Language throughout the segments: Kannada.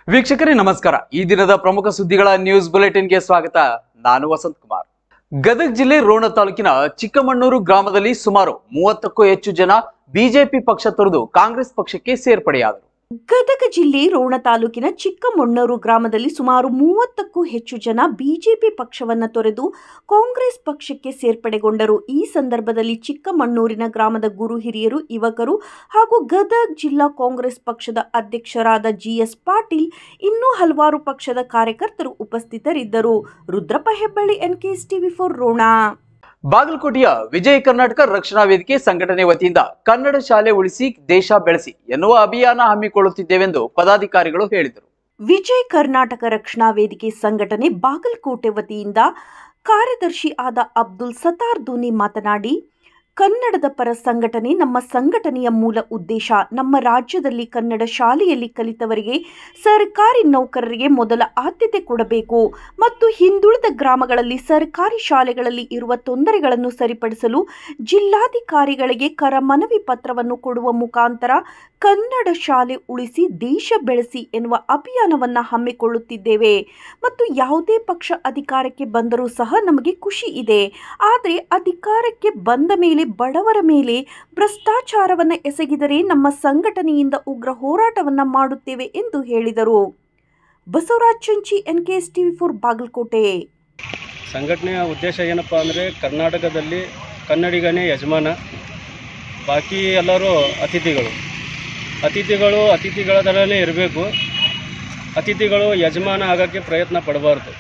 ವೀಕ್ಷಕರೇ ನಮಸ್ಕಾರ ಈ ದಿನದ ಪ್ರಮುಖ ಸುದ್ದಿಗಳ ನ್ಯೂಸ್ ಬುಲೆಟಿನ್ಗೆ ಸ್ವಾಗತ ನಾನು ವಸಂತ್ ಕುಮಾರ್ ಗದಗ ಜಿಲ್ಲೆ ರೋಣ ತಾಲೂಕಿನ ಚಿಕ್ಕಮಣ್ಣೂರು ಗ್ರಾಮದಲ್ಲಿ ಸುಮಾರು ಮೂವತ್ತಕ್ಕೂ ಹೆಚ್ಚು ಜನ ಬಿಜೆಪಿ ಪಕ್ಷ ತೊರೆದು ಕಾಂಗ್ರೆಸ್ ಪಕ್ಷಕ್ಕೆ ಸೇರ್ಪಡೆಯಾದರು ಗದಗ ಜಿಲ್ಲೆ ರೋಣ ತಾಲೂಕಿನ ಚಿಕ್ಕಮೊಣ್ಣೂರು ಗ್ರಾಮದಲ್ಲಿ ಸುಮಾರು ಮೂವತ್ತಕ್ಕೂ ಹೆಚ್ಚು ಜನ ಬಿಜೆಪಿ ಪಕ್ಷವನ್ನ ತೊರೆದು ಕಾಂಗ್ರೆಸ್ ಪಕ್ಷಕ್ಕೆ ಸೇರ್ಪಡೆಗೊಂಡರು ಈ ಸಂದರ್ಭದಲ್ಲಿ ಚಿಕ್ಕಮಣ್ಣೂರಿನ ಗ್ರಾಮದ ಗುರು ಹಿರಿಯರು ಯುವಕರು ಹಾಗೂ ಗದಗ್ ಜಿಲ್ಲಾ ಕಾಂಗ್ರೆಸ್ ಪಕ್ಷದ ಅಧ್ಯಕ್ಷರಾದ ಜಿಎಸ್ ಪಾಟೀಲ್ ಇನ್ನೂ ಹಲವಾರು ಪಕ್ಷದ ಕಾರ್ಯಕರ್ತರು ಉಪಸ್ಥಿತರಿದ್ದರು Rudrappa Hebballi NKS TV four Rona ಬಾಗಲಕೋಟೆಯ ವಿಜಯ ಕರ್ನಾಟಕ ರಕ್ಷಣಾ ವೇದಿಕೆ ಸಂಘಟನೆ ವತಿಯಿಂದ ಕನ್ನಡ ಶಾಲೆ ಉಳಿಸಿ ದೇಶ ಬೆಳೆಸಿ ಎನ್ನುವ ಅಭಿಯಾನ ಹಮ್ಮಿಕೊಳ್ಳುತ್ತಿದ್ದೇವೆಂದು ಪದಾಧಿಕಾರಿಗಳು ಹೇಳಿದರು ವಿಜಯ್ ಕರ್ನಾಟಕ ರಕ್ಷಣಾ ವೇದಿಕೆ ಸಂಘಟನೆ ಬಾಗಲಕೋಟೆ ವತಿಯಿಂದ ಕಾರ್ಯದರ್ಶಿ ಆದ ಅಬ್ದುಲ್ ಸತಾರ್ ಧೋನಿ ಮಾತನಾಡಿ ಕನ್ನಡದ ಪರ ಸಂಘಟನೆ ನಮ್ಮ ಸಂಘಟನೆಯ ಮೂಲ ಉದ್ದೇಶ ನಮ್ಮ ರಾಜ್ಯದಲ್ಲಿ ಕನ್ನಡ ಶಾಲೆಯಲ್ಲಿ ಕಲಿತವರಿಗೆ ಸರ್ಕಾರಿ ನೌಕರರಿಗೆ ಮೊದಲ ಆದ್ಯತೆ ಕೊಡಬೇಕು ಮತ್ತು ಹಿಂದುಳಿದ ಗ್ರಾಮಗಳಲ್ಲಿ ಸರ್ಕಾರಿ ಶಾಲೆಗಳಲ್ಲಿ ಇರುವ ತೊಂದರೆಗಳನ್ನು ಸರಿಪಡಿಸಲು ಜಿಲ್ಲಾಧಿಕಾರಿಗಳಿಗೆ ಕರ ಮನವಿ ಪತ್ರವನ್ನು ಕೊಡುವ ಮುಖಾಂತರ ಕನ್ನಡ ಶಾಲೆ ಉಳಿಸಿ ದೇಶ ಬೆಳೆಸಿ ಎನ್ನುವ ಅಭಿಯಾನವನ್ನು ಹಮ್ಮಿಕೊಳ್ಳುತ್ತಿದ್ದೇವೆ ಮತ್ತು ಯಾವುದೇ ಪಕ್ಷ ಅಧಿಕಾರಕ್ಕೆ ಬಂದರೂ ಸಹ ನಮಗೆ ಖುಷಿ ಇದೆ ಆದರೆ ಅಧಿಕಾರಕ್ಕೆ ಬಂದ ಮೇಲೆ ಬಡವರ ಮೇಲೆ ಭ್ರಷ್ಟಾಚಾರವನ್ನು ಎಸಗಿದರೆ ನಮ್ಮ ಸಂಘಟನೆಯಿಂದ ಉಗ್ರ ಹೋರಾಟವನ್ನು ಮಾಡುತ್ತೇವೆ ಎಂದು ಹೇಳಿದರು Basavaraj Chanchi N K S TV four Bagalkot ಸಂಘಟನೆಯ ಉದ್ದೇಶ ಏನಪ್ಪ ಅಂದರೆ ಕರ್ನಾಟಕದಲ್ಲಿ ಕನ್ನಡಿಗನೇ ಯಜಮಾನ ಬಾಕಿ ಎಲ್ಲರೂ ಅತಿಥಿಗಳು ಅತಿಥಿಗಳು ಅತಿಥಿಗಳ ಥರನೇ ಇರಬೇಕು ಅತಿಥಿಗಳು ಯಜಮಾನ ಆಗೋಕ್ಕೆ ಪ್ರಯತ್ನ ಪಡಬಾರ್ದು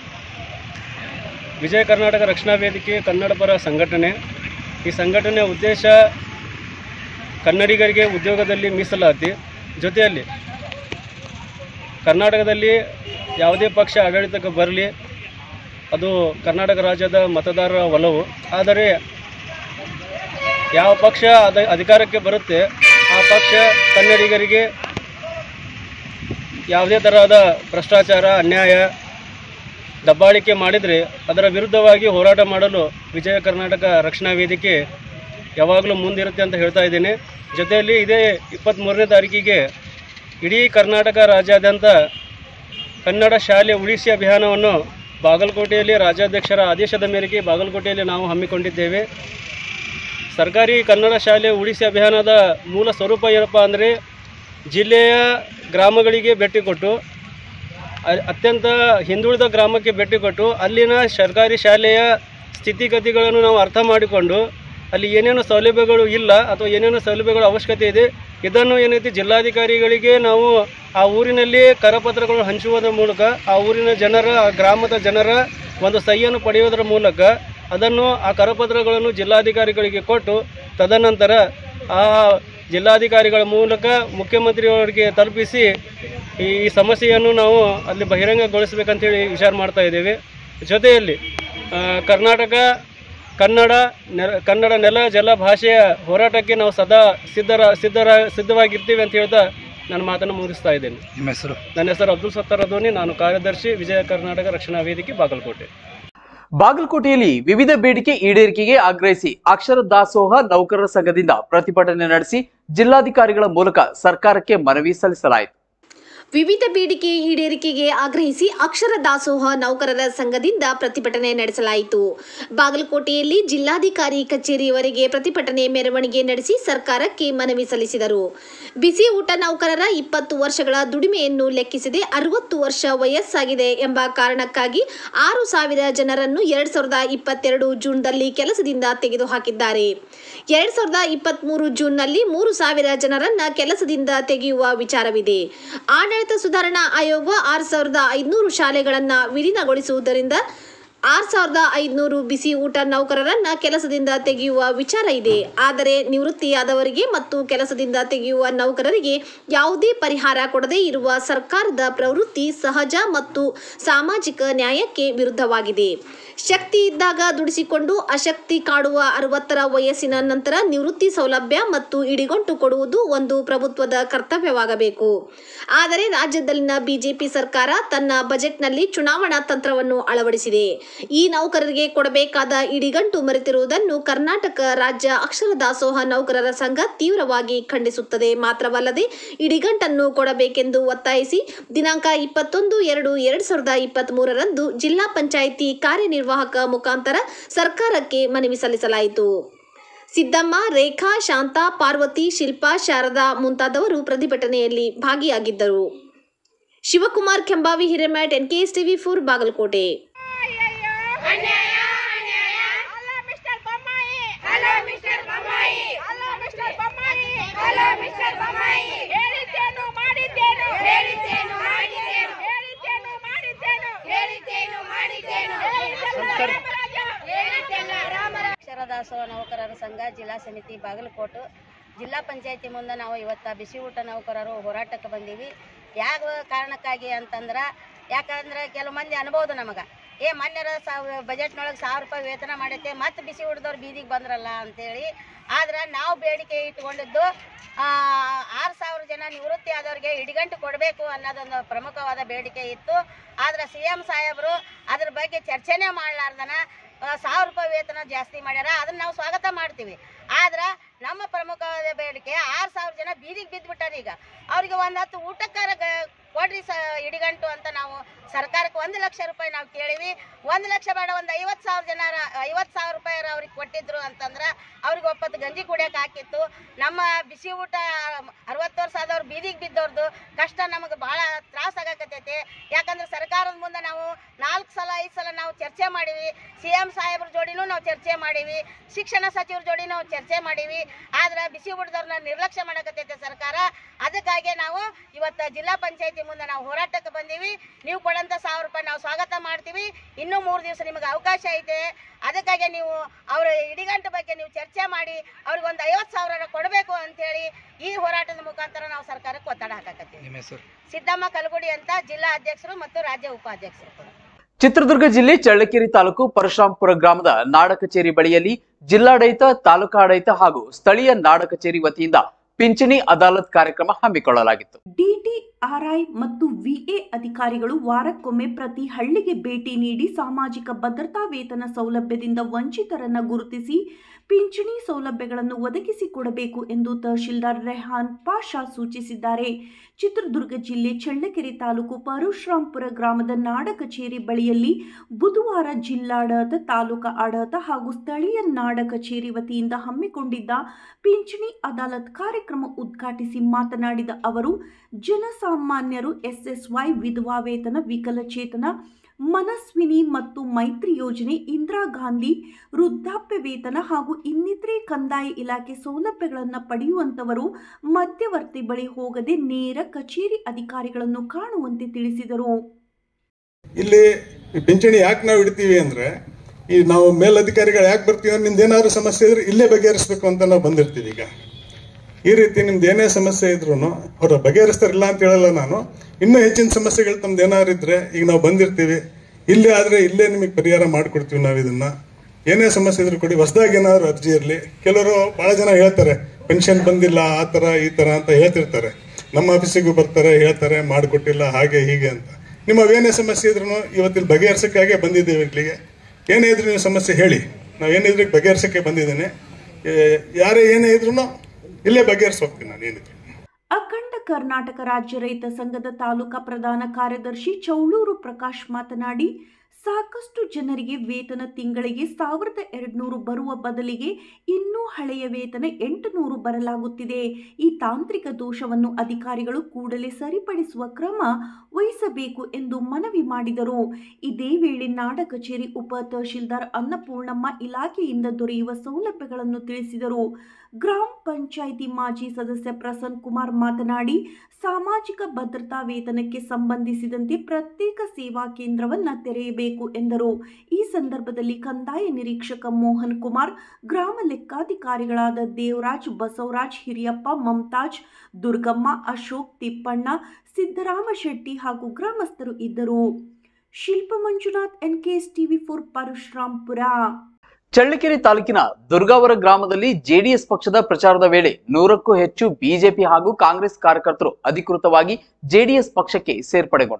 ವಿಜಯ ಕರ್ನಾಟಕ ರಕ್ಷಣಾ ವೇದಿಕೆ ಕನ್ನಡ ಪರ ಸಂಘಟನೆ ಈ ಸಂಘಟನೆಯ ಉದ್ದೇಶ ಕನ್ನಡಿಗರಿಗೆ ಉದ್ಯೋಗದಲ್ಲಿ ಮೀಸಲಾತಿ ಜೊತೆಯಲ್ಲಿ ಕರ್ನಾಟಕದಲ್ಲಿ ಯಾವುದೇ ಪಕ್ಷ ಆಡಳಿತಕ್ಕೆ ಬರಲಿ ಅದು ಕರ್ನಾಟಕ ರಾಜ್ಯದ ಮತದಾರರ ಒಲವು ಆದರೆ ಯಾವ ಪಕ್ಷ ಅದ ಅಧಿಕಾರಕ್ಕೆ ಬರುತ್ತೆ ಆ ಪಕ್ಷ ಕನ್ನಡಿಗರಿಗೆ ಯಾವುದೇ ತರಹದ ಭ್ರಷ್ಟಾಚಾರ ಅನ್ಯಾಯ ದಬ್ಬಾಳಿಕೆ ಮಾಡಿದರೆ ಅದರ ವಿರುದ್ಧವಾಗಿ ಹೋರಾಟ ಮಾಡಲು ವಿಜಯ ಕರ್ನಾಟಕ ರಕ್ಷಣಾ ವೇದಿಕೆ ಯಾವಾಗಲೂ ಮುಂದಿರುತ್ತೆ ಅಂತ ಹೇಳ್ತಾ ಇದ್ದೀನಿ ಜೊತೆಯಲ್ಲಿ ಇದೇ ಇಪ್ಪತ್ತ್ಮೂರನೇ ತಾರೀಕಿಗೆ ಇಡೀ ಕರ್ನಾಟಕ ರಾಜ್ಯಾದ್ಯಂತ ಕನ್ನಡ ಶಾಲೆ ಉಳಿಸಿ ಅಭಿಯಾನವನ್ನು ಬಾಗಲಕೋಟೆಯಲ್ಲಿ ರಾಜ್ಯಾಧ್ಯಕ್ಷರ ಆದೇಶದ ಮೇರೆಗೆ ಬಾಗಲಕೋಟೆಯಲ್ಲಿ ನಾವು ಹಮ್ಮಿಕೊಂಡಿದ್ದೇವೆ ಸರ್ಕಾರಿ ಕನ್ನಡ ಶಾಲೆ ಉಳಿಸಿ ಅಭಿಯಾನದ ಮೂಲ ಸ್ವರೂಪ ಏನಪ್ಪ ಅಂದರೆ ಜಿಲ್ಲೆಯ ಗ್ರಾಮಗಳಿಗೆ ಭೇಟಿ ಕೊಟ್ಟು ಅ- ಅತ್ಯಂತ ಹಿಂದುಳಿದ ಗ್ರಾಮಕ್ಕೆ ಭೇಟಿ ಕೊಟ್ಟು ಅಲ್ಲಿನ ಸರ್ಕಾರಿ ಶಾಲೆಯ ಸ್ಥಿತಿಗತಿಗಳನ್ನು ನಾವು ಅರ್ಥ ಮಾಡಿಕೊಂಡು ಅಲ್ಲಿ ಏನೇನು ಸೌಲಭ್ಯಗಳು ಇಲ್ಲ ಅಥವಾ ಏನೇನು ಸೌಲಭ್ಯಗಳ ಅವಶ್ಯಕತೆ ಇದೆ ಇದನ್ನು ಏನೈತಿ ಜಿಲ್ಲಾಧಿಕಾರಿಗಳಿಗೆ ನಾವು ಆ ಊರಿನಲ್ಲಿ ಕರಪತ್ರಗಳನ್ನು ಹಂಚುವುದರ ಮೂಲಕ ಆ ಊರಿನ ಜನರ ಆ ಗ್ರಾಮದ ಜನರ ಒಂದು ಸಹಿಯನ್ನು ಪಡೆಯುವುದರ ಮೂಲಕ ಅದನ್ನು ಆ ಕರಪತ್ರಗಳನ್ನು ಜಿಲ್ಲಾಧಿಕಾರಿಗಳಿಗೆ ಕೊಟ್ಟು ತದನಂತರ ಆ ಜಿಲ್ಲಾಧಿಕಾರಿಗಳ ಮೂಲಕ ಮುಖ್ಯಮಂತ್ರಿಯವರಿಗೆ ತಲುಪಿಸಿ ಈ ಸಮಸ್ಯೆಯನ್ನು ನಾವು ಅಲ್ಲಿ ಬಹಿರಂಗಗೊಳಿಸಬೇಕಂತೇಳಿ ವಿಚಾರ ಮಾಡ್ತಾ ಇದ್ದೇವೆ ಜೊತೆಯಲ್ಲಿ ಆ, ಕರ್ನಾಟಕ ಕನ್ನಡ ನೆಲ ಕನ್ನಡ ನೆಲ ಜಲ ಭಾಷೆಯ ಹೋರಾಟಕ್ಕೆ ನಾವು ಸದಾ ಸಿದ್ಧರ ಸಿದ್ಧರ ಸಿದ್ಧವಾಗಿರ್ತೀವಿ ಅಂತ ಹೇಳ್ತಾ ನನ್ನ ಮಾತನ್ನು ಮುಗಿಸ್ತಾ ಇದ್ದೇನೆ ನಿಮ್ಮ ಹೆಸರು ನನ್ನ ಹೆಸರು ಅಬ್ದುಲ್ ಸತ್ತಾರ್ ಅದೋನಿ ನಾನು ಕಾರ್ಯದರ್ಶಿ ವಿಜಯ ಕರ್ನಾಟಕ ರಕ್ಷಣಾ ವೇದಿಕೆ ಬಾಗಲಕೋಟೆ ಬಾಗಲಕೋಟೆಯಲ್ಲಿ ವಿವಿಧ ಬೇಡಿಕೆ ಈಡೇರಿಕೆಗೆ ಆಗ್ರಹಿಸಿ ಅಕ್ಷರ ದಾಸೋಹ ನೌಕರರ ಸಂಘದಿಂದ ಪ್ರತಿಭಟನೆ ನಡೆಸಿ ಜಿಲ್ಲಾಧಿಕಾರಿಗಳ ಮೂಲಕ ಸರ್ಕಾರಕ್ಕೆ ಮನವಿ ಸಲ್ಲಿಸಲಾಯಿತು ವಿವಿಧ ಬೇಡಿಕೆ ಈಡೇರಿಕೆಗೆ ಆಗ್ರಹಿಸಿ ಅಕ್ಷರ ದಾಸೋಹ ನೌಕರರ ಸಂಘದಿಂದ ಪ್ರತಿಭಟನೆ ನಡೆಸಲಾಯಿತು ಬಾಗಲಕೋಟೆಯಲ್ಲಿ ಜಿಲ್ಲಾಧಿಕಾರಿ ಕಚೇರಿಯವರೆಗೆ ಪ್ರತಿಭಟನೆ ಮೆರವಣಿಗೆ ನಡೆಸಿ ಸರ್ಕಾರಕ್ಕೆ ಮನವಿ ಸಲ್ಲಿಸಿದರು ಬಿಸಿ ಊಟ ನೌಕರರ ಇಪ್ಪತ್ತು ವರ್ಷಗಳ ದುಡಿಮೆಯನ್ನು ಲೆಕ್ಕಿಸದೆ ಅರವತ್ತು ವರ್ಷ ವಯಸ್ಸಾಗಿದೆ ಎಂಬ ಕಾರಣಕ್ಕಾಗಿ ಆರು ಸಾವಿರ ಜನರನ್ನು ಎರಡ್ ಸಾವಿರದ ಇಪ್ಪತ್ತೆರಡು ಜೂನ್ದಲ್ಲಿ ಕೆಲಸದಿಂದ ತೆಗೆದುಹಾಕಿದ್ದಾರೆ ಎರಡ್ ಸಾವಿರದ ಇಪ್ಪತ್ತ್ಮೂರು ಜೂನ್ನಲ್ಲಿ ಮೂರು ಸಾವಿರ ಜನರನ್ನ ಕೆಲಸದಿಂದ ತೆಗೆಯುವ ವಿಚಾರವಿದೆ ಆಡಳಿತ ಸುಧಾರಣಾ ಆಯೋಗ ಆರು ಸಾವಿರದ ಐದುನೂರು ಶಾಲೆಗಳನ್ನ ವಿಲೀನಗೊಳಿಸುವುದರಿಂದ ಆರು ಸಾವಿರದ ಐದುನೂರು ಬಿಸಿ ಊಟ ನೌಕರರನ್ನ ಕೆಲಸದಿಂದ ತೆಗೆಯುವ ವಿಚಾರ ಇದೆ ಆದರೆ ನಿವೃತ್ತಿಯಾದವರಿಗೆ ಮತ್ತು ಕೆಲಸದಿಂದ ತೆಗೆಯುವ ನೌಕರರಿಗೆ ಯಾವುದೇ ಪರಿಹಾರ ಕೊಡದೇ ಇರುವ ಸರ್ಕಾರದ ಪ್ರವೃತ್ತಿ ಸಹಜ ಮತ್ತು ಸಾಮಾಜಿಕ ನ್ಯಾಯಕ್ಕೆ ವಿರುದ್ಧವಾಗಿದೆ ಶಕ್ತಿ ಇದ್ದಾಗ ದುಡಿಸಿಕೊಂಡು ಅಶಕ್ತಿ ಕಾಡುವ ಅರವತ್ತರ ವಯಸ್ಸಿನ ನಂತರ ನಿವೃತ್ತಿ ಸೌಲಭ್ಯ ಮತ್ತು ಇಡಿಗೊಂಟು ಕೊಡುವುದು ಒಂದು ಪ್ರಭುತ್ವದ ಕರ್ತವ್ಯವಾಗಬೇಕು ಆದರೆ ರಾಜ್ಯದಲ್ಲಿನ ಬಿಜೆಪಿ ಸರ್ಕಾರ ತನ್ನ ಬಜೆಟ್ನಲ್ಲಿ ಚುನಾವಣಾ ತಂತ್ರವನ್ನು ಅಳವಡಿಸಿದೆ ಈ ನೌಕರರಿಗೆ ಕೊಡಬೇಕಾದ ಇಡಿಗಂಟು ಮರೆತಿರುವುದನ್ನು ಕರ್ನಾಟಕ ರಾಜ್ಯ ಅಕ್ಷರ ದಾಸೋಹ ನೌಕರರ ಸಂಘ ತೀವ್ರವಾಗಿ ಖಂಡಿಸುತ್ತದೆ ಮಾತ್ರವಲ್ಲದೆ ಇಡಿಗಂಟನ್ನು ಕೊಡಬೇಕೆಂದು ಒತ್ತಾಯಿಸಿ ದಿನಾಂಕ ಇಪ್ಪತ್ತೊಂದು ಎರಡು ಎರಡ್ ಸಾವಿರದ ಇಪ್ಪತ್ತ್ ಮೂರರಂದು ಜಿಲ್ಲಾ ಪಂಚಾಯಿತಿ ಕಾರ್ಯನಿರ್ವಾಹಕ ಮುಖಾಂತರ ಸರ್ಕಾರಕ್ಕೆ ಮನವಿ ಸಲ್ಲಿಸಲಾಯಿತು ಸಿದ್ದಮ್ಮ ರೇಖಾ ಶಾಂತಾ ಪಾರ್ವತಿ ಶಿಲ್ಪಾ ಶಾರದಾ ಮುಂತಾದವರು ಪ್ರತಿಭಟನೆಯಲ್ಲಿ ಭಾಗಿಯಾಗಿದ್ದರು Shivakumar Kembhavi Hiremath NKS TV four Bagalkot ಅನ್ಯಾಯ ಅನ್ಯಾಯ hello mister Bommai hello mister Bommai hello mister Bommai hello mister Bommai ಹೇಳಿದ್ದೇನು ಮಾಡಿದ್ದೇನು ಹೇಳಿದ್ದೇನು ಮಾಡಿದ್ದೇನು ಹೇಳಿದ್ದೇನು ಮಾಡಿದ್ದೇನು ಹೇಳಿದ್ದೇನು ಮಾಡಿದ್ದೇನು ಹೇಳಿದ್ದೆಲ್ಲ ರಾಮರಾಜ ಹೇಳಿದ್ದೆಲ್ಲ ರಾಮರಾಜ ಅಕ್ಷರದಾಸೋಹ ನೌಕರರ ಸಂಘ ಜಿಲ್ಲಾ ಸಮಿತಿ ಬಾಗಲಕೋಟು ಜಿಲ್ಲಾ ಪಂಚಾಯತಿ ಮುಂದೆ ನಾವು ಇವತ್ತು ಬಿಸಿ ಊಟ ನೌಕರರು ಹೋರಾಟಕ್ಕೆ ಬಂದೀವಿ ಯಾವ ಕಾರಣಕ್ಕಾಗಿ ಅಂತಂದ್ರೆ ಯಾಕಂದ್ರೆ ಕೆಲವು ಮಂದಿ ಅನ್ಬೋದು ನಮಗೆ ಏ ಮೊನ್ನೆರ ಸಾವಿರ ಬಜೆಟ್ನೊಳಗೆ ಸಾವಿರ ರೂಪಾಯಿ ವೇತನ ಮಾಡೈತೆ ಮತ್ತೆ ಬಿಸಿ ಊಟದವ್ರು ಬೀದಿಗೆ ಬಂದ್ರಲ್ಲ ಅಂತೇಳಿ ಆದ್ರೆ ನಾವು ಬೇಡಿಕೆ ಇಟ್ಕೊಂಡಿದ್ದು ಆರು ಸಾವಿರ ಜನ ನಿವೃತ್ತಿ ಆದವ್ರಿಗೆ ಇಡಿಗಂಟು ಕೊಡಬೇಕು ಅನ್ನೋದೊಂದು ಪ್ರಮುಖವಾದ ಬೇಡಿಕೆ ಇತ್ತು ಆದ್ರೆ ಸಿ ಎಂ ಸಾಹೇಬರು ಅದ್ರ ಬಗ್ಗೆ ಚರ್ಚೆನೇ ಮಾಡಲಾರ್ದನ ಸಾವಿರ ರೂಪಾಯಿ ವೇತನ ಜಾಸ್ತಿ ಮಾಡ್ಯಾರ ಅದನ್ನ ನಾವು ಸ್ವಾಗತ ಮಾಡ್ತೀವಿ ಆದ್ರೆ ನಮ್ಮ ಪ್ರಮುಖವಾದ ಬೇಡಿಕೆ ಆರು ಸಾವಿರ ಜನ ಬೀದಿಗೆ ಬಿದ್ದುಬಿಟ್ಟಾರ ಈಗ ಅವ್ರಿಗೆ ಒಂದು ಹತ್ತು ಊಟಕ್ಕಾರ ಗ- ಕೊಡ್ರಿ ಸ ಇಡಿಗಂಟು ಅಂತ ನಾವು ಸರ್ಕಾರಕ್ಕೆ ಒಂದು ಲಕ್ಷ ರೂಪಾಯಿ ನಾವು ಕೇಳಿವಿ ಒಂದು ಲಕ್ಷ ಬೇಡ ಒಂದು ಐವತ್ತು ಸಾವಿರ ಜನ ಐವತ್ತು ಸಾವಿರ ರೂಪಾಯಿ ಅವ್ರಿಗೆ ಕೊಟ್ಟಿದ್ರು ಅಂತಂದ್ರೆ ಅವ್ರಿಗೆ ಒಪ್ಪತ್ತು ಗಂಜಿ ಕುಡಿಯೋಕೆ ಹಾಕಿತ್ತು ನಮ್ಮ ಬಿಸಿ ಊಟ ಅರವತ್ತು ವರ್ಷ ಆದವ್ರು ಬೀದಿಗೆ ಬಿದ್ದವ್ರದ್ದು ಕಷ್ಟ ನಮಗೆ ಭಾಳ ತ್ರಾಸ ಆಗಕತ್ತೈತಿ ಯಾಕಂದ್ರೆ ಸರ್ಕಾರದ ಮುಂದೆ ನಾವು ನಾಲ್ಕು ಸಲ ಐದು ಸಲ ನಾವು ಚರ್ಚೆ ಮಾಡೀವಿ ಸಿ ಎಂ ಸಾಹೇಬ್ರ ಜೋಡಿನೂ ನಾವು ಚರ್ಚೆ ಮಾಡೀವಿ ಶಿಕ್ಷಣ ಸಚಿವರ ಜೋಡಿ ನಾವು ಚರ್ಚೆ ಮಾಡೀವಿ ಆದ್ರೆ ಬಿಸಿ ಊಟದವ್ರನ್ನ ನಿರ್ಲಕ್ಷ್ಯ ಮಾಡಕತ್ತೈತೆ ಸರ್ಕಾರ ಅದಕ್ಕಾಗಿ ನಾವು ಇವತ್ತು ಜಿಲ್ಲಾ ಪಂಚಾಯತಿ ಮುಂದೆ ನಾವು ಹೋರಾಟಕ್ಕೆ ಬಂದೀವಿ ನೀವು ಕೊಡಂತ ಸಾವಿರ ರೂಪಾಯಿ ನಾವು ಸ್ವಾಗತ ಮಾಡ್ತೀವಿ ಇನ್ನೂ ಮೂರು ದಿವಸ ನಿಮಗೆ ಅವಕಾಶ ಐತೆ ಅದಕ್ಕಾಗಿ ನೀವು ಅವರ ಇಡಿಗಂಟು ಬಗ್ಗೆ ನೀವು ಚರ್ಚೆ ಮಾಡಿ ಅವ್ರಿಗೆ ಒಂದು ಐವತ್ತು ಸಾವಿರ ಕೊಡಬೇಕು ಅಂತೇಳಿ ಈ ಹೋರಾಟದ ಮುಖಾಂತರ ನಾವು ಸರ್ಕಾರಕ್ಕೆ ಒತ್ತಡ ಹಾಕಕತ್ತೀವಿ ಸಿದ್ದಮ್ಮ ಕಲಗುಡಿ ಅಂತ ಜಿಲ್ಲಾ ಅಧ್ಯಕ್ಷರು ಮತ್ತು ರಾಜ್ಯ ಉಪಾಧ್ಯಕ್ಷರು ಕೂಡ ಚಿತ್ರದುರ್ಗ ಜಿಲ್ಲೆ ಚಳ್ಳಕೆರೆ ತಾಲೂಕು ಪರಶುರಾಂಪುರ ಗ್ರಾಮದ ನಾಡ ಕಚೇರಿ ಬಳಿಯಲ್ಲಿ ಜಿಲ್ಲಾಡಳಿತ ತಾಲೂಕಾಡಳಿತ ಹಾಗೂ ಸ್ಥಳೀಯ ನಾಡ ಕಚೇರಿ ವತಿಯಿಂದ ಪಿಂಚಣಿ ಅದಾಲತ್ ಕಾರ್ಯಕ್ರಮ ಹಮ್ಮಿಕೊಳ್ಳಲಾಗಿತ್ತು ಡಿಡಿಆರ್ಐ ಮತ್ತು ವಿಎ ಅಧಿಕಾರಿಗಳು ವಾರಕ್ಕೊಮ್ಮೆ ಪ್ರತಿ ಹಳ್ಳಿಗೆ ಭೇಟಿ ನೀಡಿ ಸಾಮಾಜಿಕ ಭದ್ರತಾ ವೇತನ ಸೌಲಭ್ಯದಿಂದ ವಂಚಿತರನ್ನ ಗುರುತಿಸಿ ಪಿಂಚಣಿ ಸೌಲಭ್ಯಗಳನ್ನು ಒದಗಿಸಿಕೊಡಬೇಕು ಎಂದು ತಹಶೀಲ್ದಾರ್ ರೆಹಾನ್ ಪಾಷಾ ಸೂಚಿಸಿದ್ದಾರೆ ಚಿತ್ರದುರ್ಗ ಜಿಲ್ಲೆ ಚಳ್ಳಕೆರೆ ತಾಲೂಕು ಪರಶುರಾಂಪುರ ಗ್ರಾಮದ ನಾಡ ಕಚೇರಿ ಬಳಿಯಲ್ಲಿ ಬುಧವಾರ ಜಿಲ್ಲಾಡಳಿತ ತಾಲೂಕಾ ಆಡಳಿತ ಹಾಗೂ ಸ್ಥಳೀಯ ನಾಡ ಕಚೇರಿ ವತಿಯಿಂದ ಹಮ್ಮಿಕೊಂಡಿದ್ದ ಪಿಂಚಣಿ ಅದಾಲತ್ ಕಾರ್ಯಕ್ರಮ ಉದ್ಘಾಟಿಸಿ ಮಾತನಾಡಿದ ಅವರು ಜನಸಾಮಾನ್ಯರು ಎಸ್ಎಸ್ವೈ ವಿಧವಾ ವೇತನ ವಿಕಲಚೇತನ ಮನಸ್ವಿನಿ ಮತ್ತು ಮೈತ್ರಿ ಯೋಜನೆ ಇಂದಿರಾ ಗಾಂಧಿ ವೃದ್ಧಾಪ್ಯ ವೇತನ ಹಾಗೂ ಇನ್ನಿತರೆ ಕಂದಾಯ ಇಲಾಖೆ ಸೌಲಭ್ಯಗಳನ್ನು ಪಡೆಯುವಂತವರು ಮಧ್ಯವರ್ತಿ ಬಳಿ ಹೋಗದೆ ನೇರ ಕಚೇರಿ ಅಧಿಕಾರಿಗಳನ್ನು ಕಾಣುವಂತೆ ತಿಳಿಸಿದರು ಇಲ್ಲಿ ಈ ಪಿಂಚಣಿ ಯಾಕೆ ನಾವು ಇಡ್ತೀವಿ ಅಂದ್ರೆ ಈ ನಾವು ಮೇಲಧಿಕಾರಿಗಳು ಯಾಕೆ ಬರ್ತೀವಿ ಅಂದ್ರೆ ನಿಮ್ದು ಏನಾದ್ರು ಸಮಸ್ಯೆ ಇದ್ರೆ ಇಲ್ಲೇ ಬಗೆಹರಿಸ್ಬೇಕು ಅಂತ ನಾವು ಬಂದಿರ್ತೀವಿ ಈಗ ಈ ರೀತಿ ನಿಮ್ದು ಏನೇ ಸಮಸ್ಯೆ ಇದ್ರು ಅವ್ರ ಬಗೆಹರಿಸ್ತಾರಿಲ್ಲ ಅಂತ ಹೇಳಲ್ಲ ನಾನು ಇನ್ನೂ ಹೆಚ್ಚಿನ ಸಮಸ್ಯೆಗಳು ತಮ್ದು ಏನಾದ್ರು ಇದ್ರೆ ಈಗ ನಾವು ಬಂದಿರ್ತೀವಿ ಇಲ್ಲೇ ಆದ್ರೆ ಇಲ್ಲೇ ನಿಮಗೆ ಪರಿಹಾರ ಮಾಡ್ಕೊಡ್ತೀವಿ ನಾವು ಇದನ್ನ ಏನೇ ಸಮಸ್ಯೆ ಇದ್ರು ಕೊಡಿ ಹೊಸದಾಗಿ ಏನಾದ್ರು ಅರ್ಜಿ ಇರಲಿ ಕೆಲವರು ಬಹಳ ಜನ ಹೇಳ್ತಾರೆ ಪೆನ್ಷನ್ ಬಂದಿಲ್ಲ ಆ ತರ ಈ ತರ ಅಂತ ಹೇಳ್ತಿರ್ತಾರೆ ನಮ್ಮ ಆಫೀಸಿಗೂ ಬರ್ತಾರೆ ಹೇಳ್ತಾರೆ ಮಾಡಿಕೊಟ್ಟಿಲ್ಲ ಹಾಗೆ ಹೀಗೆ ಅಂತ ನಿಮ್ಮವೇನೇ ಸಮಸ್ಯೆ ಇದ್ರು ಇವತ್ತಿಲ್ಲಿ ಬಗೆಹರಿಸಕ್ಕಾಗೆ ಬಂದಿದ್ದೇವೆ ಇಲ್ಲಿಗೆ ಏನೇ ಇದ್ರು ನೀವು ಸಮಸ್ಯೆ ಹೇಳಿ ನಾವು ಏನಿದ್ರು ಬಗೆಹರಿಸಕ್ಕೆ ಬಂದಿದ್ದೇನೆ ಏ, ಯಾರೇ ಏನೇ ಇದ್ರು ಇಲ್ಲೇ ಬಗೆಹರಿಸಿ ಹೋಗ್ತೀನಿ ನಾನು ಏನಿದ್ರು ಅಖಂಡ ಕರ್ನಾಟಕ ರಾಜ್ಯ ರೈತ ಸಂಘದ ತಾಲೂಕಾ ಪ್ರಧಾನ ಕಾರ್ಯದರ್ಶಿ ಚೌಳೂರು ಪ್ರಕಾಶ್ ಮಾತನಾಡಿ ಸಾಕಷ್ಟು ಜನರಿಗೆ ವೇತನ ತಿಂಗಳಿಗೆ ಸಾವಿರದ ಎರಡ್ನೂರು ಬರುವ ಬದಲಿಗೆ ಇನ್ನೂ ಹಳೆಯ ವೇತನ ಎಂಟುನೂರು ಬರಲಾಗುತ್ತಿದೆ ಈ ತಾಂತ್ರಿಕ ದೋಷವನ್ನು ಅಧಿಕಾರಿಗಳು ಕೂಡಲೇ ಸರಿಪಡಿಸುವ ಕ್ರಮ ವಹಿಸಬೇಕು ಎಂದು ಮನವಿ ಮಾಡಿದರು ಇದೇ ವೇಳೆ ನಾಡ ಕಚೇರಿ ಉಪ ತಹಶೀಲ್ದಾರ್ ಅನ್ನಪೂರ್ಣಮ್ಮ ಇಲಾಖೆಯಿಂದ ದೊರೆಯುವ ಸೌಲಭ್ಯಗಳನ್ನು ತಿಳಿಸಿದರು ಗ್ರಾಮ ಪಂಚಾಯಿತಿ ಮಾಜಿ ಸದಸ್ಯ ಪ್ರಸನ್ನ ಕುಮಾರ್ ಮಾತನಾಡಿ ಸಾಮಾಜಿಕ ಭದ್ರತಾ ವೇತನಕ್ಕೆ ಸಂಬಂಧಿಸಿದಂತೆ ಪ್ರತ್ಯೇಕ ಸೇವಾ ಕೇಂದ್ರವನ್ನು ತೆರೆಯಬೇಕು ಎಂದರು ಈ ಸಂದರ್ಭದಲ್ಲಿ ಕಂದಾಯ ನಿರೀಕ್ಷಕ ಮೋಹನ್ ಕುಮಾರ್ ಗ್ರಾಮ ಲೆಕ್ಕಾಧಿಕಾರಿಗಳಾದ ದೇವರಾಜ್ ಬಸವರಾಜ್ ಹಿರಿಯಪ್ಪ ಮಮತಾಜ್ ದುರ್ಗಮ್ಮ ಅಶೋಕ್ ತಿಪ್ಪಣ್ಣ ಸಿದ್ದರಾಮ ಶೆಟ್ಟಿ ಹಾಗೂ ಗ್ರಾಮಸ್ಥರು ಇದ್ದರು Shilpa Manjunath NKS TV four Parashurampura Challakere ತಾಲೂಕಿನ ದುರ್ಗಾವರ ಗ್ರಾಮದಲ್ಲಿ ಜೆಡಿಎಸ್ ಪಕ್ಷದ ಪ್ರಚಾರದ ವೇಳೆ ನೂರಕ್ಕೂ ಹೆಚ್ಚು ಬಿಜೆಪಿ ಹಾಗೂ ಕಾಂಗ್ರೆಸ್ ಕಾರ್ಯಕರ್ತರು ಅಧಿಕೃತವಾಗಿ ಜೆಡಿಎಸ್ ಪಕ್ಷಕ್ಕೆ ಸೇರ್ಪಡೆಗೊಂಡರು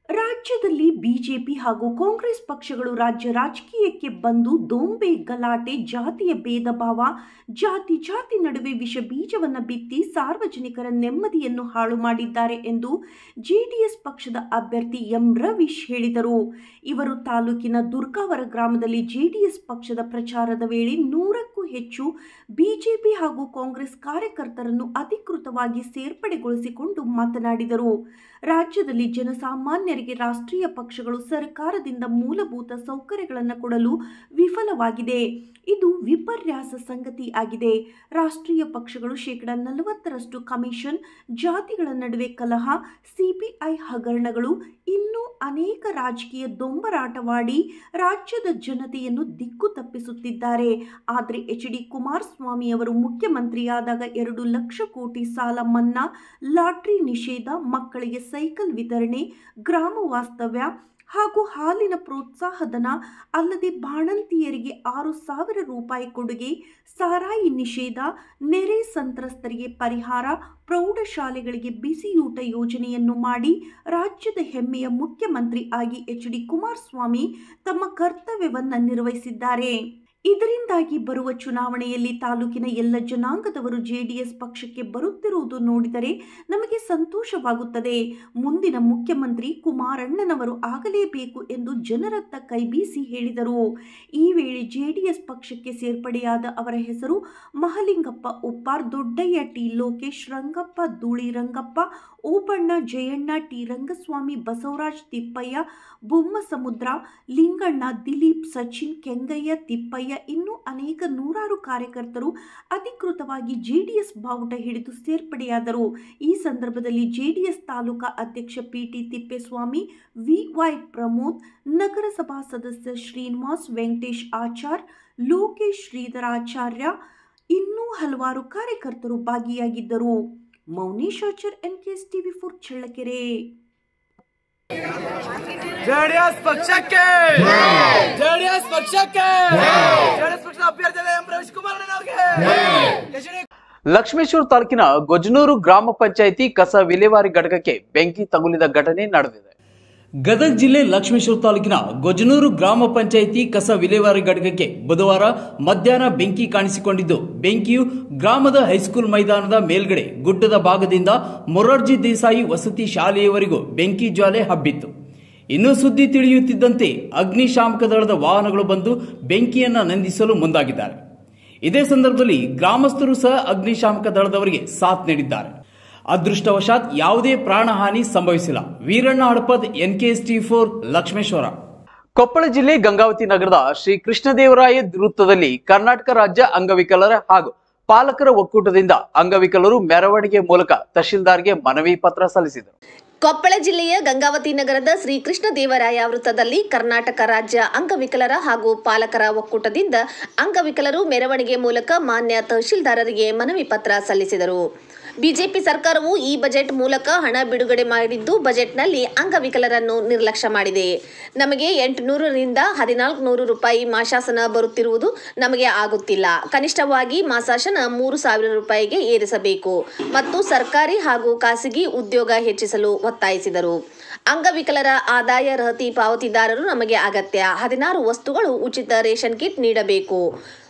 ರಾಜ್ಯದಲ್ಲಿ ಬಿಜೆಪಿ ಹಾಗೂ ಕಾಂಗ್ರೆಸ್ ಪಕ್ಷಗಳು ರಾಜ್ಯ ರಾಜಕೀಯಕ್ಕೆ ಬಂದು ದೊಂಬೆ ಗಲಾಟೆ ಜಾತಿಯ ಭೇದ ಭಾವ ಜಾತಿ ಜಾತಿ ನಡುವೆ ವಿಷ ಬೀಜವನ್ನು ಬಿತ್ತಿ ಸಾರ್ವಜನಿಕರ ನೆಮ್ಮದಿಯನ್ನು ಹಾಳು ಮಾಡಿದ್ದಾರೆ ಎಂದು ಜೆಡಿಎಸ್ ಪಕ್ಷದ ಅಭ್ಯರ್ಥಿ ಎಂ ರವೀಶ್ ಹೇಳಿದರು ಇವರು ತಾಲೂಕಿನ ದುರ್ಗಾವರ ಗ್ರಾಮದಲ್ಲಿ ಜೆಡಿಎಸ್ ಪಕ್ಷದ ಪ್ರಚಾರದ ವೇಳೆ ನೂರಕ್ಕೂ ಹೆಚ್ಚು ಬಿಜೆಪಿ ಹಾಗೂ ಕಾಂಗ್ರೆಸ್ ಕಾರ್ಯಕರ್ತರನ್ನು ಅಧಿಕೃತವಾಗಿ ಸೇರ್ಪಡೆಗೊಳಿಸಿಕೊಂಡು ಮಾತನಾಡಿದರು ರಾಜ್ಯದಲ್ಲಿ ಜನಸಾಮಾನ್ಯರಿಗೆ ರಾಷ್ಟ್ರೀಯ ಪಕ್ಷಗಳು ಸರ್ಕಾರದಿಂದ ಮೂಲಭೂತ ಸೌಕರ್ಯಗಳನ್ನು ಕೊಡಲು ವಿಫಲವಾಗಿದೆ ಇದು ವಿಪರ್ಯಾಸ ಸಂಗತಿ ಆಗಿದೆ ರಾಷ್ಟ್ರೀಯ ಪಕ್ಷಗಳು ಶೇಕಡ ನಲವತ್ತರಷ್ಟು ಕಮಿಷನ್ ಜಾತಿಗಳ ನಡುವೆ ಕಲಹ ಸಿಪಿಐ ಹಗರಣಗಳು ಇನ್ನೂ ಅನೇಕ ರಾಜಕೀಯ ದೊಂಬರಾಟವಾಡಿ ರಾಜ್ಯದ ಜನತೆಯನ್ನು ದಿಕ್ಕು ತಪ್ಪಿಸುತ್ತಿದ್ದಾರೆ ಆದರೆ ಎಚ್ ಡಿ ಕುಮಾರಸ್ವಾಮಿ ಅವರು ಮುಖ್ಯಮಂತ್ರಿಯಾದಾಗ ಎರಡು ಲಕ್ಷ ಕೋಟಿ ಸಾಲ ಮನ್ನಾ ಲಾಟ್ರಿ ನಿಷೇಧ ಮಕ್ಕಳಿಗೆ ಸೈಕಲ್ ವಿತರಣೆ ಗ್ರಾಮ ವಾಸ್ತವ್ಯ ಹಾಗೂ ಹಾಲಿನ ಪ್ರೋತ್ಸಾಹಧನ ಅಲ್ಲದೆ ಬಾಣಂತಿಯರಿಗೆ ಆರು ಸಾವಿರ ರೂಪಾಯಿ ಕೊಡುಗೆ ಸಾರಾಯಿ ನಿಷೇಧ ನೆರೆ ಸಂತ್ರಸ್ತರಿಗೆ ಪರಿಹಾರ ಪ್ರೌಢಶಾಲೆಗಳಿಗೆ ಬಿಸಿಯೂಟ ಯೋಜನೆಯನ್ನು ಮಾಡಿ ರಾಜ್ಯದ ಹೆಮ್ಮೆಯ ಮುಖ್ಯಮಂತ್ರಿ ಆಗಿ ಎಚ್ ಡಿ ಕುಮಾರಸ್ವಾಮಿ ತಮ್ಮ ಕರ್ತವ್ಯವನ್ನು ನಿರ್ವಹಿಸಿದ್ದಾರೆ ಇದರಿಂದಾಗಿ ಬರುವ ಚುನಾವಣೆಯಲ್ಲಿ ತಾಲೂಕಿನ ಎಲ್ಲ ಜನಾಂಗದವರು ಜೆಡಿಎಸ್ ಪಕ್ಷಕ್ಕೆ ಬರುತ್ತಿರುವುದು ನೋಡಿದರೆ ನಮಗೆ ಸಂತೋಷವಾಗುತ್ತದೆ ಮುಂದಿನ ಮುಖ್ಯಮಂತ್ರಿ ಕುಮಾರಣ್ಣನವರು ಆಗಲೇಬೇಕು ಎಂದು ಜನರತ್ತ ಕೈಬೀಸಿ ಹೇಳಿದರು ಈ ವೇಳೆ ಜೆಡಿಎಸ್ ಪಕ್ಷಕ್ಕೆ ಸೇರ್ಪಡೆಯಾದ ಅವರ ಹೆಸರು ಮಹಲಿಂಗಪ್ಪ ಉಪ್ಪಾರ್ ದೊಡ್ಡಯ್ಯ ಟಿ ಲೋಕೇಶ್ ರಂಗಪ್ಪ ಧೂಳಿ ರಂಗಪ್ಪ ಓಬಣ್ಣ ಜಯಣ್ಣ ಟಿ ರಂಗಸ್ವಾಮಿ ಬಸವರಾಜ್ ತಿಪ್ಪಯ್ಯ ಬೊಮ್ಮಸಮುದ್ರ ಲಿಂಗಣ್ಣ ದಿಲೀಪ್ ಸಚಿನ್ ಕೆಂಗಯ್ಯ ತಿಪ್ಪಯ್ಯ ಇನ್ನೂ ಅನೇಕ ನೂರಾರು ಕಾರ್ಯಕರ್ತರು ಅಧಿಕೃತವಾಗಿ ಜೆಡಿಎಸ್ ಬಾವುಟ ಹಿಡಿದು ಸೇರ್ಪಡೆಯಾದರು ಈ ಸಂದರ್ಭದಲ್ಲಿ ಜೆಡಿಎಸ್ ತಾಲೂಕಾ ಅಧ್ಯಕ್ಷ ಪಿಟಿ ತಿಪ್ಪೇಸ್ವಾಮಿ ವಿವೈ ಪ್ರಮೋದ್ ನಗರಸಭಾ ಸದಸ್ಯ ಶ್ರೀನಿವಾಸ್ ವೆಂಕಟೇಶ್ ಆಚಾರ್ ಲೋಕೇಶ್ ಶ್ರೀಧರಾಚಾರ್ಯ ಇನ್ನೂ ಹಲವಾರು ಕಾರ್ಯಕರ್ತರು ಭಾಗಿಯಾಗಿದ್ದರು Mounesh Achar NKS TV four Challakere JDS ಪಕ್ಷಕ್ಕೆ ಜೆಡಿಎಸ್ ಪಕ್ಷಕ್ಕೆ ಜೆಡಿಎಸ್ ಪಕ್ಷದ ಅಭ್ಯರ್ಥಿ ಎಂ ರಮೇಶ್ ಕುಮಾರ್ ಅವರಿಗೆ ಎಚ್ ಡಿ ಲಕ್ಷ್ಮೇಶ್ವರ ತಾಲೂಕಿನ ಗೊಜನೂರು ಗ್ರಾಮ ಪಂಚಾಯಿತಿ ಕಸ ವಿಲೇವಾರಿ ಘಟಕಕ್ಕೆ ಬೆಂಕಿ ತಗುಲಿದ ಘಟನೆ ನಡೆದಿದೆ ಗದಗ ಜಿಲ್ಲೆ ಲಕ್ಷ್ಮೇಶ್ವರ ತಾಲೂಕಿನ ಗೊಜನೂರು ಗ್ರಾಮ ಪಂಚಾಯಿತಿ ಕಸ ವಿಲೇವಾರಿ ಘಟಕಕ್ಕೆ ಬುಧವಾರ ಮಧ್ಯಾಹ್ನ ಬೆಂಕಿ ಕಾಣಿಸಿಕೊಂಡಿದ್ದು ಬೆಂಕಿಯು ಗ್ರಾಮದ ಹೈಸ್ಕೂಲ್ ಮೈದಾನದ ಮೇಲ್ಗಡೆ ಗುಡ್ಡದ ಭಾಗದಿಂದ ಮೊರಾರ್ಜಿ ದೇಸಾಯಿ ವಸತಿ ಶಾಲೆಯವರೆಗೂ ಬೆಂಕಿ ಜ್ವಾಲೆ ಹಬ್ಬಿತ್ತು ಇನ್ನು ಸುದ್ದಿ ತಿಳಿಯುತ್ತಿದ್ದಂತೆ ಅಗ್ನಿಶಾಮಕ ದಳದ ವಾಹನಗಳು ಬಂದು ಬೆಂಕಿಯನ್ನ ನಂದಿಸಲು ಮುಂದಾಗಿದ್ದಾರೆ ಇದೇ ಸಂದರ್ಭದಲ್ಲಿ ಗ್ರಾಮಸ್ಥರು ಸಹ ಅಗ್ನಿಶಾಮಕ ದಳದವರಿಗೆ ಸಾಥ್ ನೀಡಿದ್ದಾರೆ ಅದೃಷ್ಟವಶಾತ್ ಯಾವುದೇ ಪ್ರಾಣಹಾನಿ ಸಂಭವಿಸಿಲ್ಲ Veeranna Hadapad NKS T four Lakshmeshwar Koppal ಜಿಲ್ಲೆ ಗಂಗಾವತಿ ನಗರದ ಶ್ರೀ ಕೃಷ್ಣದೇವರಾಯ ವೃತ್ತದಲ್ಲಿ ಕರ್ನಾಟಕ ರಾಜ್ಯ ಅಂಗವಿಕಲರ ಹಾಗೂ ಪಾಲಕರ ಒಕ್ಕೂಟದಿಂದ ಅಂಗವಿಕಲರು ಮೆರವಣಿಗೆ ಮೂಲಕ ತಹಶೀಲ್ದಾರ್ಗೆ ಮನವಿ ಪತ್ರ ಸಲ್ಲಿಸಿದರು ಕೊಪ್ಪಳ ಜಿಲ್ಲೆಯ ಗಂಗಾವತಿ ನಗರದ ಶ್ರೀಕೃಷ್ಣ ದೇವರಾಯ ವೃತ್ತದಲ್ಲಿ ಕರ್ನಾಟಕ ರಾಜ್ಯ ಅಂಗವಿಕಲರ ಹಾಗೂ ಪಾಲಕರ ಒಕ್ಕೂಟದಿಂದ ಅಂಗವಿಕಲರು ಮೆರವಣಿಗೆ ಮೂಲಕ ಮಾನ್ಯ ತಹಶೀಲ್ದಾರರಿಗೆ ಮನವಿ ಪತ್ರ ಸಲ್ಲಿಸಿದರು ಬಿಜೆಪಿ ಸರ್ಕಾರವು ಈ ಬಜೆಟ್ ಮೂಲಕ ಹಣ ಬಿಡುಗಡೆ ಮಾಡಿದ್ದು ಬಜೆಟ್ನಲ್ಲಿ ಅಂಗವಿಕಲರನ್ನು ನಿರ್ಲಕ್ಷ್ಯ ಮಾಡಿದೆ ನಮಗೆ ಎಂಟುನೂರರಿಂದ ಹದಿನಾಲ್ಕು ನೂರು ರೂಪಾಯಿ ಮಾಶಾಸನ ಬರುತ್ತಿರುವುದು ನಮಗೆ ಆಗುತ್ತಿಲ್ಲ ಕನಿಷ್ಠವಾಗಿ ಮಾಸಾಸನ ಮೂರು ಸಾವಿರ ರೂಪಾಯಿಗೆ ಏರಿಸಬೇಕು ಮತ್ತು ಸರ್ಕಾರಿ ಹಾಗೂ ಖಾಸಗಿ ಉದ್ಯೋಗ ಹೆಚ್ಚಿಸಲು ಒತ್ತಾಯಿಸಿದರು ಅಂಗವಿಕಲರ ಆದಾಯ ರಹತಿ ಪಾವತಿದಾರರು ನಮಗೆ ಅಗತ್ಯ ಹದಿನಾರು ವಸ್ತುಗಳು ಉಚಿತ ರೇಷನ್ ಕಿಟ್ ನೀಡಬೇಕು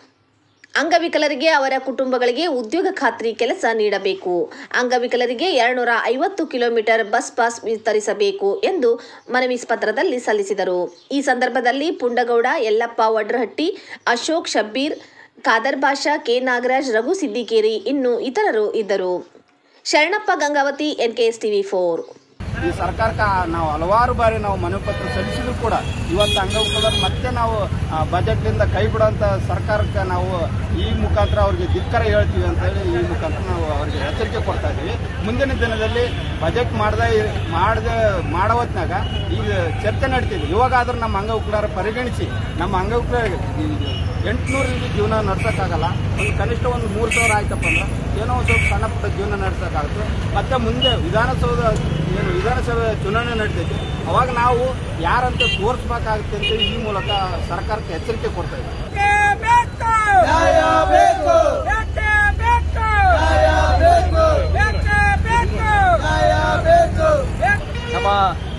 ಅಂಗವಿಕಲರಿಗೆ ಅವರ ಕುಟುಂಬಗಳಿಗೆ ಉದ್ಯೋಗ ಖಾತ್ರಿ ಕೆಲಸ ನೀಡಬೇಕು ಅಂಗವಿಕಲರಿಗೆ ಎರಡ್ನೂರ ಐವತ್ತು ಕಿಲೋಮೀಟರ್ ಬಸ್ ಪಾಸ್ ವಿತರಿಸಬೇಕು ಎಂದು ಮನವಿ ಪತ್ರದಲ್ಲಿ ಸಲ್ಲಿಸಿದರು ಈ ಸಂದರ್ಭದಲ್ಲಿ ಪುಂಡಗೌಡ ಯಲ್ಲಪ್ಪ ವಡ್ರಹಟ್ಟಿ ಅಶೋಕ್ ಶಬ್ಬೀರ್ ಖಾದರ್ ಬಾಷಾ ಕೆ ನಾಗರಾಜ್ ರಘು ಸಿದ್ದಿಕೇರಿ ಇನ್ನು ಇತರರು ಇದ್ದರು Sharanappa Gangavathi NKS TV four ಈ ಸರ್ಕಾರಕ್ಕೆ ನಾವು ಹಲವಾರು ಬಾರಿ ನಾವು ಮನವಿ ಪತ್ರ ಸಲ್ಲಿಸಿದ್ರು ಕೂಡ ಇವತ್ತು ಅಂಗವಿಕಲರು ಮತ್ತೆ ನಾವು ಬಜೆಟ್ನಿಂದ ಕೈ ಬಿಡುವಂಥ ಸರ್ಕಾರಕ್ಕೆ ನಾವು ಈ ಮುಖಾಂತರ ಅವ್ರಿಗೆ ಧಿಕ್ಕಾರ ಹೇಳ್ತೀವಿ ಅಂತ ಹೇಳಿ ಈ ಮುಖಾಂತರ ನಾವು ಅವರಿಗೆ ಎಚ್ಚರಿಕೆ ಕೊಡ್ತಾ ಇದ್ದೀವಿ ಮುಂದಿನ ದಿನದಲ್ಲಿ ಬಜೆಟ್ ಮಾಡದೆ ಮಾಡದೆ ಮಾಡೋ ಹೊತ್ನಾಗ ಈಗ ಚರ್ಚೆ ನಡೀತಿದೆ ಇವಾಗಾದ್ರೂ ನಮ್ಮ ಅಂಗವಿಕಲರ ಪರಿಗಣಿಸಿ ನಮ್ಮ ಅಂಗವಿಕಲರಿಗೆ ಎಂಟುನೂರಿಂದ ಜೀವನ ನಡ್ಸೋಕ್ಕಾಗಲ್ಲ ಒಂದು ಕನಿಷ್ಠ ಒಂದು ಮೂರು ಸಾವಿರ ಆಯ್ತಪ್ಪ ಅಂದ್ರೆ ಏನೋ ಒಂದು ಸ್ವಲ್ಪ ಸಣ್ಣ ಪುಟ್ಟ ಜೀವನ ನಡೆಸೋಕ್ಕಾಗುತ್ತೆ ಮತ್ತೆ ಮುಂದೆ ವಿಧಾನಸೌಧ ಏನು ವಿಧಾನಸಭೆ ಚುನಾವಣೆ ನಡೀತೈತಿ ಅವಾಗ ನಾವು ಯಾರಂತ ತೋರಿಸ್ಬೇಕಾಗುತ್ತೆ ಅಂತ ಈ ಮೂಲಕ ಸರ್ಕಾರಕ್ಕೆ ಎಚ್ಚರಿಕೆ ಕೊಡ್ತಾ ಇದ್ದೀವಿ ನಮ್ಮ ಇಡೀ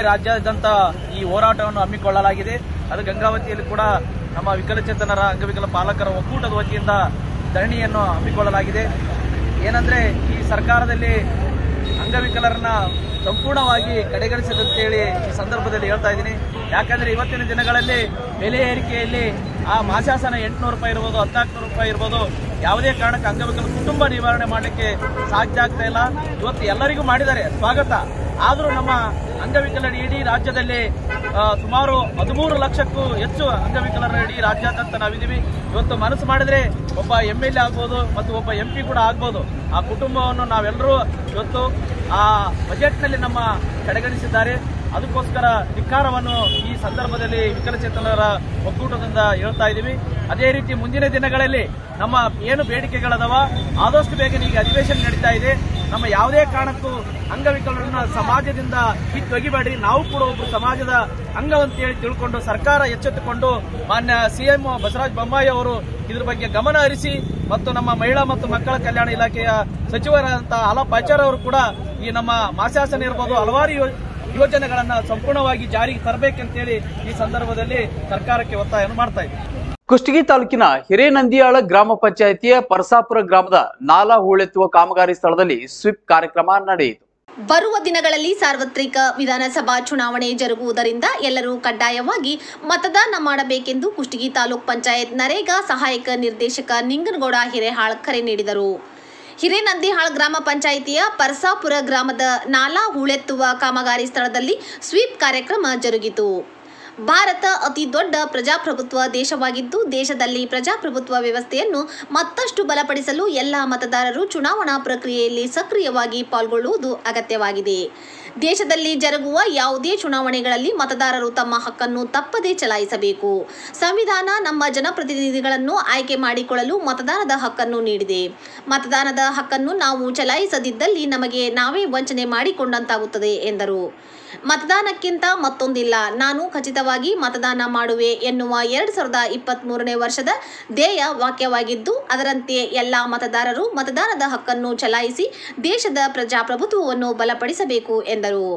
ರಾಜ್ಯಾದ್ಯಂತ ಈ ಹೋರಾಟವನ್ನು ಹಮ್ಮಿಕೊಳ್ಳಲಾಗಿದೆ ಅದು ಗಂಗಾವತಿಯಲ್ಲಿ ಕೂಡ ನಮ್ಮ ವಿಕಲಚೇತನರ ಅಂಗವಿಕಲ ಪಾಲಕರ ಒಕ್ಕೂಟದ ವತಿಯಿಂದ ಧರಣಿಯನ್ನು ಹಮ್ಮಿಕೊಳ್ಳಲಾಗಿದೆ ಏನಂದ್ರೆ ಈ ಸರ್ಕಾರದಲ್ಲಿ ಅಂಗವಿಕಲರನ್ನ ಸಂಪೂರ್ಣವಾಗಿ ಕಡೆಗಣಿಸಿದಂತೇಳಿ ಈ ಸಂದರ್ಭದಲ್ಲಿ ಹೇಳ್ತಾ ಇದ್ದೀನಿ ಯಾಕಂದ್ರೆ ಇವತ್ತಿನ ದಿನಗಳಲ್ಲಿ ಬೆಲೆ ಏರಿಕೆಯಲ್ಲಿ ಆ ಮಾಸಾಸನ ಎಂಟುನೂರು ರೂಪಾಯಿ ಇರ್ಬೋದು ಹದಿನಾಲ್ಕು ರೂಪಾಯಿ ಇರ್ಬೋದು ಯಾವುದೇ ಕಾರಣಕ್ಕೆ ಅಂಗವಿಕಲ ಕುಟುಂಬ ನಿವಾರಣೆ ಮಾಡಲಿಕ್ಕೆ ಸಾಧ್ಯ ಆಗ್ತಾ ಇಲ್ಲ ಇವತ್ತು ಎಲ್ಲರಿಗೂ ಮಾಡಿದ್ದಾರೆ ಸ್ವಾಗತ ಆದರೂ ನಮ್ಮ ಅಂಗವಿಕಲರ ಇಡೀ ರಾಜ್ಯದಲ್ಲಿ ಆ, ಸುಮಾರು ಹದಿಮೂರು ಲಕ್ಷಕ್ಕೂ ಹೆಚ್ಚು ಅಂಗವಿಕಲರ ಇಡೀ ರಾಜ್ಯಾದ್ಯಂತ ನಾವಿದ್ದೀವಿ ಇವತ್ತು ಮನಸ್ಸು ಮಾಡಿದ್ರೆ ಒಬ್ಬ ಎಂ ಎಲ್ ಎ ಆಗ್ಬೋದು ಮತ್ತು ಒಬ್ಬ ಎಂ ಪಿ ಕೂಡ ಆಗ್ಬೋದು ಆ ಕುಟುಂಬವನ್ನು ನಾವೆಲ್ಲರೂ ಇವತ್ತು ಆ ಬಜೆಟ್ನಲ್ಲಿ ನಮ್ಮ ಕಡೆಗಣಿಸಿದ್ದಾರೆ ಅದಕ್ಕೋಸ್ಕರ ಧಿಕ್ಕಾರವನ್ನು ಈ ಸಂದರ್ಭದಲ್ಲಿ ವಿಕಲಚೇತನರ ಒಕ್ಕೂಟದಿಂದ ಹೇಳ್ತಾ ಇದ್ದೀವಿ ಅದೇ ರೀತಿ ಮುಂದಿನ ದಿನಗಳಲ್ಲಿ ನಮ್ಮ ಏನು ಬೇಡಿಕೆಗಳದವ ಆದಷ್ಟು ಬೇಗನೆ ಈಗ ಅಧಿವೇಶನ ನಡೀತಾ ಇದೆ ನಮ್ಮ ಯಾವುದೇ ಕಾರಣಕ್ಕೂ ಅಂಗವಿಕಲರನ್ನ ಸಮಾಜದಿಂದ ಕಿತ್ತೊಗಿಬೇಡಿ ನಾವು ಕೂಡ ಒಬ್ಬರು ಸಮಾಜದ ಅಂಗವಂತೇಳಿ ತಿಳ್ಕೊಂಡು ಸರ್ಕಾರ ಎಚ್ಚೆತ್ತುಕೊಂಡು ಮಾನ್ಯ ಸಿಎಂ ಬಸವರಾಜ ಬೊಮ್ಮಾಯಿ ಅವರು ಇದ್ರ ಬಗ್ಗೆ ಗಮನ ಹರಿಸಿ ಮತ್ತು ನಮ್ಮ ಮಹಿಳಾ ಮತ್ತು ಮಕ್ಕಳ ಕಲ್ಯಾಣ ಇಲಾಖೆಯ ಸಚಿವರಾದಂತಹ ಅಲಪ್ ಆಚಾರ್ ಅವರು ಕೂಡ ಈ ನಮ್ಮ ಮಾಸಾಸನ ಇರ್ಬೋದು ಹಲವಾರು ಯೋ- ಯೋಜನೆಗಳನ್ನ ಸಂಪೂರ್ಣವಾಗಿ ಜಾರಿಗೆ ತರಬೇಕಂತೇಳಿ ಈ ಸಂದರ್ಭದಲ್ಲಿ ಸರ್ಕಾರಕ್ಕೆ ಒತ್ತಾಯವನ್ನು ಮಾಡ್ತಾ ಇದ್ದೀವಿ ಕುಷ್ಟಗಿ ತಾಲೂಕಿನ ಹಿರೇನಂದಿಯಾಳ ಗ್ರಾಮ ಪಂಚಾಯಿತಿಯ ಪರಸಾಪುರ ಗ್ರಾಮದ ನಾಲಾ ಹೂಳೆತ್ತುವ ಕಾಮಗಾರಿ ಸ್ಥಳದಲ್ಲಿ ಸ್ವಿಪ್ ಕಾರ್ಯಕ್ರಮ ನಡೆಯಿತು ಬರುವ ದಿನಗಳಲ್ಲಿ ಸಾರ್ವತ್ರಿಕ ವಿಧಾನಸಭಾ ಚುನಾವಣೆ ಜರುಗುವುದರಿಂದ ಎಲ್ಲರೂ ಕಡ್ಡಾಯವಾಗಿ ಮತದಾನ ಮಾಡಬೇಕೆಂದು ಕುಷ್ಟಗಿ ತಾಲೂಕ್ ಪಂಚಾಯತ್ ನರೇಗಾ ಸಹಾಯಕ ನಿರ್ದೇಶಕ ನಿಂಗನಗೌಡ ಹಿರೇಹಾಳ್ ಕರೆ ನೀಡಿದರು ಹಿರೇನಂದಿಹಾಳ್ ಗ್ರಾಮ ಪಂಚಾಯಿತಿಯ ಪರಸಾಪುರ ಗ್ರಾಮದ ನಾಲಾ ಹೂಳೆತ್ತುವ ಕಾಮಗಾರಿ ಸ್ಥಳದಲ್ಲಿ ಸ್ವೀಪ್ ಕಾರ್ಯಕ್ರಮ ಜರುಗಿತು ಭಾರತ ಅತಿ ದೊಡ್ಡ ಪ್ರಜಾಪ್ರಭುತ್ವ ದೇಶವಾಗಿದ್ದು ದೇಶದಲ್ಲಿ ಪ್ರಜಾಪ್ರಭುತ್ವ ವ್ಯವಸ್ಥೆಯನ್ನು ಮತ್ತಷ್ಟು ಬಲಪಡಿಸಲು ಎಲ್ಲ ಮತದಾರರು ಚುನಾವಣಾ ಪ್ರಕ್ರಿಯೆಯಲ್ಲಿ ಸಕ್ರಿಯವಾಗಿ ಪಾಲ್ಗೊಳ್ಳುವುದು ಅಗತ್ಯವಾಗಿದೆ ದೇಶದಲ್ಲಿ ಜರುಗುವ ಯಾವುದೇ ಚುನಾವಣೆಗಳಲ್ಲಿ ಮತದಾರರು ತಮ್ಮ ಹಕ್ಕನ್ನು ತಪ್ಪದೇ ಚಲಾಯಿಸಬೇಕು ಸಂವಿಧಾನ ನಮ್ಮ ಜನಪ್ರತಿನಿಧಿಗಳನ್ನು ಆಯ್ಕೆ ಮಾಡಿಕೊಳ್ಳಲು ಮತದಾನದ ಹಕ್ಕನ್ನು ನೀಡಿದೆ ಮತದಾನದ ಹಕ್ಕನ್ನು ನಾವು ಚಲಾಯಿಸದಿದ್ದಲ್ಲಿ ನಮಗೆ ನಾವೇ ವಂಚನೆ ಮಾಡಿಕೊಂಡಂತಾಗುತ್ತದೆ ಎಂದರು ಮತದಾನಕ್ಕಿಂತ ಮತ್ತೊಂದಿಲ್ಲ ನಾನು ಖಚಿತವಾಗಿ ಮತದಾನ ಮಾಡುವೆ ಎನ್ನುವ ಎರಡು ಸಾವಿರದ ಇಪ್ಪತ್ತ್ ಮೂರನೇ ವರ್ಷದ ಧ್ಯೇಯ ವಾಕ್ಯವಾಗಿದ್ದು ಅದರಂತೆ ಎಲ್ಲ ಮತದಾರರು ಮತದಾನದ ಹಕ್ಕನ್ನು ಚಲಾಯಿಸಿ ದೇಶದ ಪ್ರಜಾಪ್ರಭುತ್ವವನ್ನು ಬಲಪಡಿಸಬೇಕು ಎಂದರು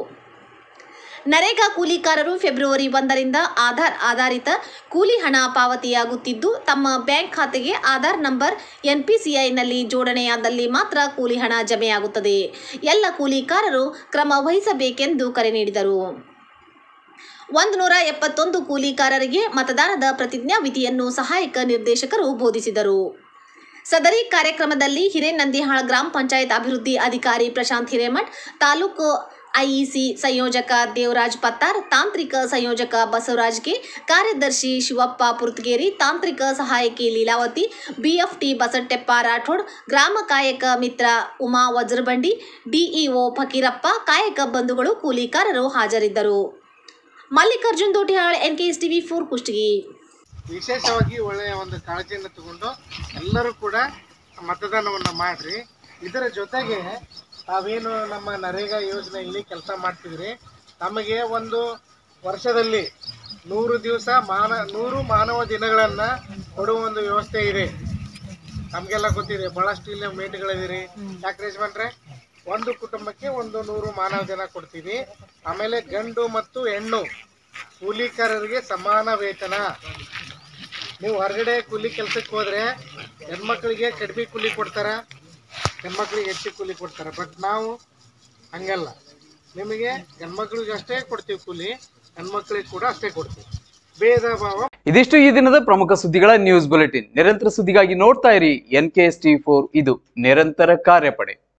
ನರೇಗಾ ಕೂಲಿಕಾರರು ಫೆಬ್ರವರಿ ಒಂದರಿಂದ ಆಧಾರ್ ಆಧಾರಿತ ಕೂಲಿ ಹಣ ಪಾವತಿಯಾಗುತ್ತಿದ್ದು ತಮ್ಮ ಬ್ಯಾಂಕ್ ಖಾತೆಗೆ ಆಧಾರ್ ನಂಬರ್ ಎನ್ಪಿಸಿಐನಲ್ಲಿ ಜೋಡಣೆಯಾದಲ್ಲಿ ಮಾತ್ರ ಕೂಲಿ ಹಣ ಜಮೆಯಾಗುತ್ತದೆ ಎಲ್ಲ ಕೂಲಿಕಾರರು ಕ್ರಮ ವಹಿಸಬೇಕೆಂದು ಕರೆ ನೀಡಿದರು ಒಂದು ನೂರ ಎಪ್ಪತ್ತೊಂದು ಕೂಲಿಕಾರರಿಗೆ ಮತದಾನದ ಪ್ರತಿಜ್ಞಾ ವಿಧಿಯನ್ನು ಸಹಾಯಕ ನಿರ್ದೇಶಕರು ಬೋಧಿಸಿದರು ಸದರಿ ಕಾರ್ಯಕ್ರಮದಲ್ಲಿ ಹಿರೇನಂದಿಹಾಳ್ ಗ್ರಾಮ ಪಂಚಾಯತ್ ಅಭಿವೃದ್ಧಿ ಅಧಿಕಾರಿ ಪ್ರಶಾಂತ್ ಹಿರೇಮಠ್ ತಾಲೂಕು ಐಇಸಿ ಸಂಯೋಜಕ ದೇವರಾಜ್ ಪತ್ತಾರ್ ತಾಂತ್ರಿಕ ಸಂಯೋಜಕ ಬಸವರಾಜ್ ಕೆ ಕಾರ್ಯದರ್ಶಿ ಶಿವಪ್ಪ ಪುರ್ತಗೇರಿ ತಾಂತ್ರಿಕ ಸಹಾಯಕಿ ಲೀಲಾವತಿ ಬಿಎಫ್ಟಿ ಬಸಟ್ಟೆಪ್ಪ ರಾಠೋಡ್ ಗ್ರಾಮ ಕಾಯಕ ಮಿತ್ರ ಉಮಾ ವಜ್ರಬಂಡಿ ಡಿಇಒ ಫಕೀರಪ್ಪ ಕಾಯಕ ಬಂಧುಗಳು ಕೂಲಿಕಾರರು ಹಾಜರಿದ್ದರು Mallikarjun Dotihal NKS TV four Kushtagi ವಿಶೇಷವಾಗಿ ಒಳ್ಳೆಯ ಒಂದು ಕಾಳಜಿಯನ್ನು ತಗೊಂಡು ಎಲ್ಲರೂ ಕೂಡ ಮತದಾನವನ್ನು ಮಾಡ್ರಿ ಇದರ ಜೊತೆಗೆ ತಾವೇನು ನಮ್ಮ ನರೇಗಾ ಯೋಜನೆಯಲ್ಲಿ ಕೆಲಸ ಮಾಡ್ತಿದ್ರಿ ತಮಗೆ ಒಂದು ವರ್ಷದಲ್ಲಿ ನೂರು ದಿವಸ ಮಾನ ನೂರು ಮಾನವ ದಿನಗಳನ್ನು ಕೊಡುವ ಒಂದು ವ್ಯವಸ್ಥೆ ಇದೆ ನಮಗೆಲ್ಲ ಗೊತ್ತಿದೆ ಭಾಳಷ್ಟು ಇಲ್ಲಿ ಮೇಟ್ಗಳಿದ್ದೀರಿ ಯಾಕೆ ಯಜಮಾನ್ರೆ ಒಂದು ಕುಟುಂಬಕ್ಕೆ ಒಂದು ನೂರು ಮಾನವ ದಿನ ಕೊಡ್ತೀವಿ ಆಮೇಲೆ ಗಂಡು ಮತ್ತು ಹೆಣ್ಣು ಕೂಲಿಕಾರರಿಗೆ ಸಮಾನ ವೇತನ ನೀವು ಹೊರಗಡೆ ಕೂಲಿ ಕೆಲಸಕ್ಕೆ ಹೋದ್ರೆ ಹೆಣ್ಮಕ್ಳಿಗೆ ಕಡಿಮೆ ಕೂಲಿ ಕೊಡ್ತಾರ ಹೆಣ್ಮಕ್ಳಿಗೆ ಹೆಚ್ಚು ಕೂಲಿ ಕೊಡ್ತಾರೆ ಬಟ್ ನಾವು ಹಂಗಲ್ಲ ನಿಮಗೆ ಹೆಣ್ಮಕ್ಳಿಗೆ ಅಷ್ಟೇ ಕೊಡ್ತೀವಿ ಕೂಲಿ ಹೆಣ್ಮಕ್ಳಿಗೆ ಕೂಡ ಅಷ್ಟೇ ಕೊಡ್ತೀವಿ ಭೇದ ಭಾವ ಇದಿಷ್ಟು ಈ ದಿನದ ಪ್ರಮುಖ ಸುದ್ದಿಗಳ ನ್ಯೂಸ್ ಬುಲೆಟಿನ್ ನಿರಂತರ ಸುದ್ದಿಗಾಗಿ ನೋಡ್ತಾ ಇರಿ N K S T four ಇದು ನಿರಂತರ ಕಾರ್ಯಪಡೆ